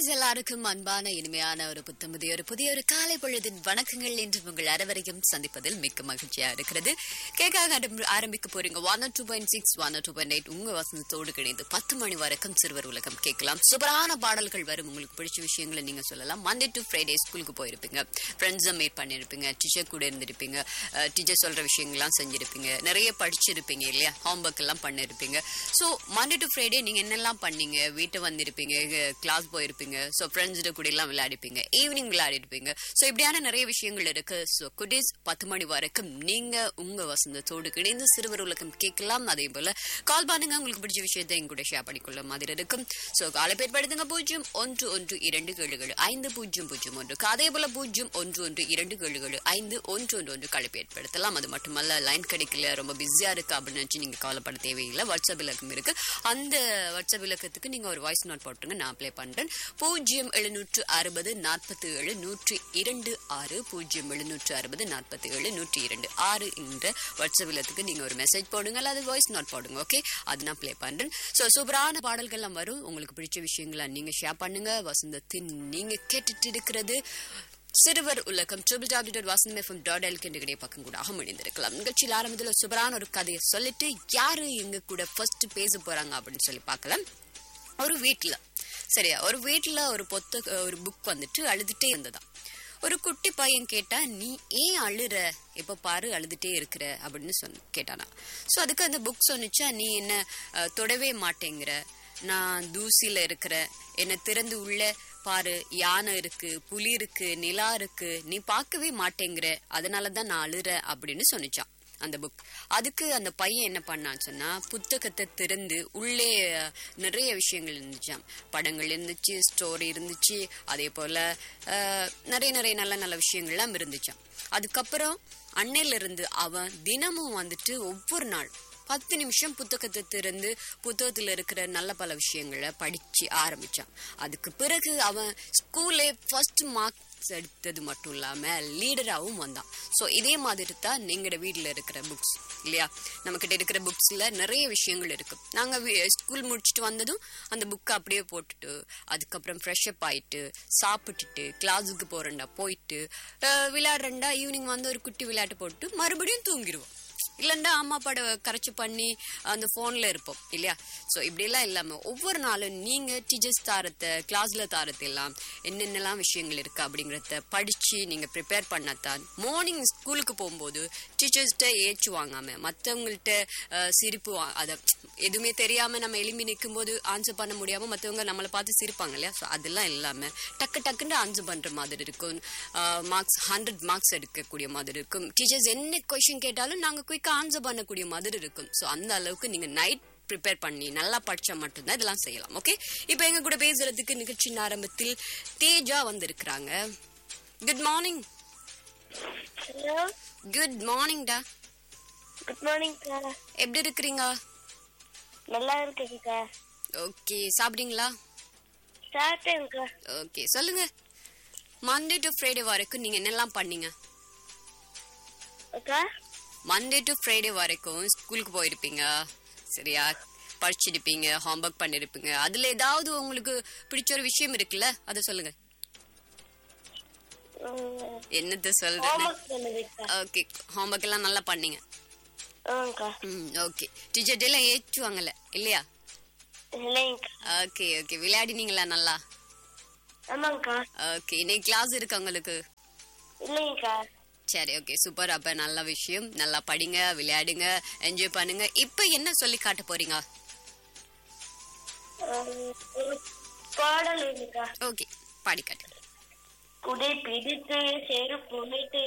குட்டீஸ் எல்லாருக்கும் அன்பான இனிமையான ஒரு புத்தமுதி ஒரு புதிய ஒரு காலை பொழுதின் வணக்கங்கள் என்று உங்கள் அனைவரையும் சந்திப்பதில் மிக்க மகிழ்ச்சியா இருக்கிறது கேட்காக ஆரம்பிக்க போறீங்க one two point six one two point eight உங்க வசந்தத்தோடு கிடைந்து பத்து மணி வரைக்கும் சிறுவர் உலகம் கேட்கலாம் சூப்பரான பாடல்கள் வரும் உங்களுக்கு பிடிச்ச விஷயங்களை நீங்க சொல்லலாம் மண்டே டு ஃப்ரைடே ஸ்கூலுக்கு போயிருப்பீங்க ஃப்ரெண்ட்ஸை மீட் பண்ணியிருப்பீங்க டீச்சர் கூட இருந்திருப்பீங்க டீச்சர் சொல்ற விஷயங்கள்லாம் செஞ்சிருப்பீங்க நிறைய படிச்சிருப்பீங்க இல்லையா ஹோம்ஒர்க் எல்லாம் பண்ணிருப்பீங்க ஸோ மண்டே டு ஃப்ரைடே நீங்க என்னெல்லாம் பண்ணீங்க வீட்டை வந்திருப்பீங்க கிளாஸ் போயிருப்பீங்க ஸோ ஃப்ரெண்ட்ஸ் கூட எல்லாம் விளையாடிப்பீங்க ஈவினிங் விளையாடிருப்பீங்க ஸோ இப்படியான நிறைய விஷயங்கள் இருக்கு ஸோ குடீஸ் பத்து மணி வரைக்கும் நீங்க உங்க வசந்தத்தோடு இணைந்து சிறுவர் உலகம் கேட்கலாம் அதே போல கால் பண்ணுங்க உங்களுக்கு பிடிச்ச விஷயத்தை எங்க கூட ஷேர் பண்ணிக்கொள்ள மாதிரி இருக்கும் ஸோ காலை பேர் படுத்துங்க பூஜ்ஜியம் ஒன்று ஒன்று இரண்டு கேளுகள் ஐந்து பூஜ்ஜியம் பூஜ்ஜியம் ஒன்று அதே போல பூஜ்ஜியம் ஒன்று ஒன்று இரண்டு கேளுகள் ஐந்து ஒன்று ஒன்று ஒன்று கழிப்பு ஏற்படுத்தலாம் அது மட்டுமல்ல லைன் கிடைக்கல ரொம்ப பிஸியா இருக்கு அப்படின்னு நினைச்சு நீங்க கவலைப்பட தேவையில்லை வாட்ஸ்அப் இலக்கம் இருக்கு அந்த வாட்ஸ்அப் இலக்கத்துக்கு நீங்க ஒரு வாய்ஸ் நோட் போட்டுருங்க நான் அப்ளை பண்றேன் பூஜ்ஜியம் எழுநூற்று அறுபது நாற்பத்தி ஏழு நூற்றி இரண்டு ஆறு பூஜ்ஜியம் எழுநூற்று அறுபது நாற்பத்தி ஏழு நூற்றி இரண்டு ஆறு என்ற வாட்ஸ்அப் இலத்துக்கு நீங்க ஒரு மெசேஜ் போடுங்க அல்லது வாய்ஸ் நோட் போடுங்க ஓகே அது நான் ப்ளே பண்றேன் ஸோ சூப்பரான பாடல்கள்லாம் வரும் உங்களுக்கு பிடிச்ச விஷயங்களை நீங்க ஷேர் பண்ணுங்க வசந்தத்தின் நீங்க கேட்டுட்டு இருக்கிறது சிறுவர் உலகம் ட்ரிபிள் டபிள்யூ டாட் வாசனம் எஃப்எம் டாட் எல்க்கு கிடைய பக்கம் கூட அமைந்திருக்கலாம் நிகழ்ச்சியில் ஆரம்பத்தில் சூப்பரான ஒரு கதையை சொல்லிட்டு யாரு எங்க கூட ஃபர்ஸ்ட் பேச போறாங்க அப்படின்னு சொல்லி பார்க்கலாம் ஒரு வீட்டில் சரியா ஒரு வீட்டில் ஒரு பொத்த ஒரு புக் வந்துட்டு அழுதுட்டே இருந்ததாம் ஒரு குட்டி பையன் கேட்டா நீ ஏன் அழுற எப்ப பாரு அழுதுட்டே இருக்கிற அப்படின்னு சொன்ன கேட்டானா ஸோ அதுக்கு அந்த புக் சொன்னிச்சா நீ என்ன தொடவே மாட்டேங்கிற நான் தூசியில இருக்கிற என்னை திறந்து உள்ள பாரு யானை இருக்கு புலி இருக்கு நிலா இருக்கு நீ பார்க்கவே மாட்டேங்கிற அதனாலதான் நான் அழுற அப்படின்னு சொன்னிச்சான் அந்த புக் அதுக்கு அந்த பையன் என்ன பண்ணான்னு சொன்னா புத்தகத்தை திறந்து உள்ளே நிறைய விஷயங்கள் இருந்துச்சாம் படங்கள் இருந்துச்சு ஸ்டோரி இருந்துச்சு அதே போல நிறைய நிறைய நல்ல நல்ல விஷயங்கள்லாம் இருந்துச்சாம் அதுக்கப்புறம் அன்னையில இருந்து அவன் தினமும் வந்துட்டு ஒவ்வொரு நாள் பத்து நிமிஷம் புத்தகத்தை திறந்து புத்தகத்துல இருக்கிற நல்ல பல விஷயங்களை படிச்சு ஆரம்பிச்சான் அதுக்கு பிறகு அவன் ஸ்கூல்லே ஃபர்ஸ்ட் மார்க்ஸ் எடுத்தது மட்டும் இல்லாம லீடராகவும் வந்தான் ஸோ இதே மாதிரி தான் எங்களோட வீட்டில் இருக்கிற புக்ஸ் இல்லையா நம்ம கிட்ட இருக்கிற புக்ஸ்ல நிறைய விஷயங்கள் இருக்கு நாங்க ஸ்கூல் முடிச்சுட்டு வந்ததும் அந்த புக்கை அப்படியே போட்டுட்டு அதுக்கப்புறம் ஃப்ரெஷ் அப் ஆயிட்டு சாப்பிட்டுட்டு கிளாஸுக்கு போறேன்டா போயிட்டு விளையாடுறேன்டா ஈவினிங் வந்து ஒரு குட்டி விளையாட்டு போட்டு மறுபடியும் தூங்கிடுவோம் இல்லைண்டா அம்மா அப்பாட கரைச்சி பண்ணி அந்த ஃபோனில் இருப்போம் இல்லையா ஸோ இப்படியெல்லாம் இல்லாமல் ஒவ்வொரு நாளும் நீங்கள் டீச்சர்ஸ் தாரத்தை கிளாஸில் தாரத்தை எல்லாம் என்னென்னலாம் விஷயங்கள் இருக்குது அப்படிங்கிறத படித்து நீங்கள் ப்ரிப்பேர் பண்ணத்தான் மார்னிங் ஸ்கூலுக்கு போகும்போது டீச்சர்ஸ்கிட்ட ஏச்சு வாங்காமல் மற்றவங்கள்ட்ட சிரிப்பு அதை எதுவுமே தெரியாமல் நம்ம எலும்பி நிற்கும் போது ஆன்சர் பண்ண முடியாமல் மற்றவங்க நம்மளை பார்த்து சிரிப்பாங்க இல்லையா ஸோ அதெல்லாம் இல்லாமல் டக்கு டக்குன்னு ஆன்சர் பண்ணுற மாதிரி இருக்கும் மார்க்ஸ் ஹண்ட்ரட் மார்க்ஸ் எடுக்கக்கூடிய மாதிரி இருக்கும் டீச்சர்ஸ் என்ன கொஷின் கேட்டாலும் நாங்கள் குயிக்காக ஆன்சர் பண்ணக்கூடிய மாதிரி இருக்கும் ஸோ அந்த அளவுக்கு நீங்கள் நைட் ப்ரிப்பேர் பண்ணி நல்லா படிச்சா மட்டும்தான் இதெல்லாம் செய்யலாம் ஓகே இப்போ எங்க கூட பேசுறதுக்கு நிகழ்ச்சியின் ஆரம்பத்தில் தேஜா வந்திருக்கிறாங்க குட் மார்னிங் ஹலோ குட் மார்னிங்டா குட் மார்னிங் சார் எப்படி இருக்கிறீங்க நல்லா இருக்கேங்க ஓகே சாப்பிட்டீங்களா சாப்பிட்டேங்க ஓகே சொல்லுங்க மண்டே டு ஃப்ரைடே வரைக்கும் நீங்க என்னெல்லாம் பண்ணீங்க அக்கா மண்டே டு ஃப்ரைடே வரைக்கும் ஸ்கூலுக்கு போயிருப்பீங்க சரியா படிச்சிருப்பீங்க ஹோம்ஒர்க் பண்ணிருப்பீங்க அதுல ஏதாவது உங்களுக்கு பிடிச்ச ஒரு விஷயம் இருக்குல்ல அதை சொல்லுங்க என்னத்த சொல்றது ஹோம்ஒர்க் பண்ணுதுக்கா ஓகே ஹோம்ஒர்க் எல்லாம் நல்லா பண்ணீங்க ஆமாக்கா ம் ஓகே டீச்சர் எல்லாம் ஏற்றுவாங்கல்ல இல்லையா இல்லைங்கக்கா ஓகே ஓகே விளையாடினீங்களா நல்லா ஆமாங்கக்கா ஓகே இன்னைக்கு கிளாஸ் இருக்கு உங்களுக்கு இல்லைங்கக்கா சரி ஓகே சூப்பர் அப்ப நல்ல விஷயம் நல்லா படிங்க விளையாடுங்க என்ஜாய் பண்ணுங்க இப்போ என்ன சொல்லி காட்ட போறீங்க ஒரு பாடல் இருக்குக்கா ஓகே பாடி காட்டு குடை பிடித்து செருப்பு வைத்து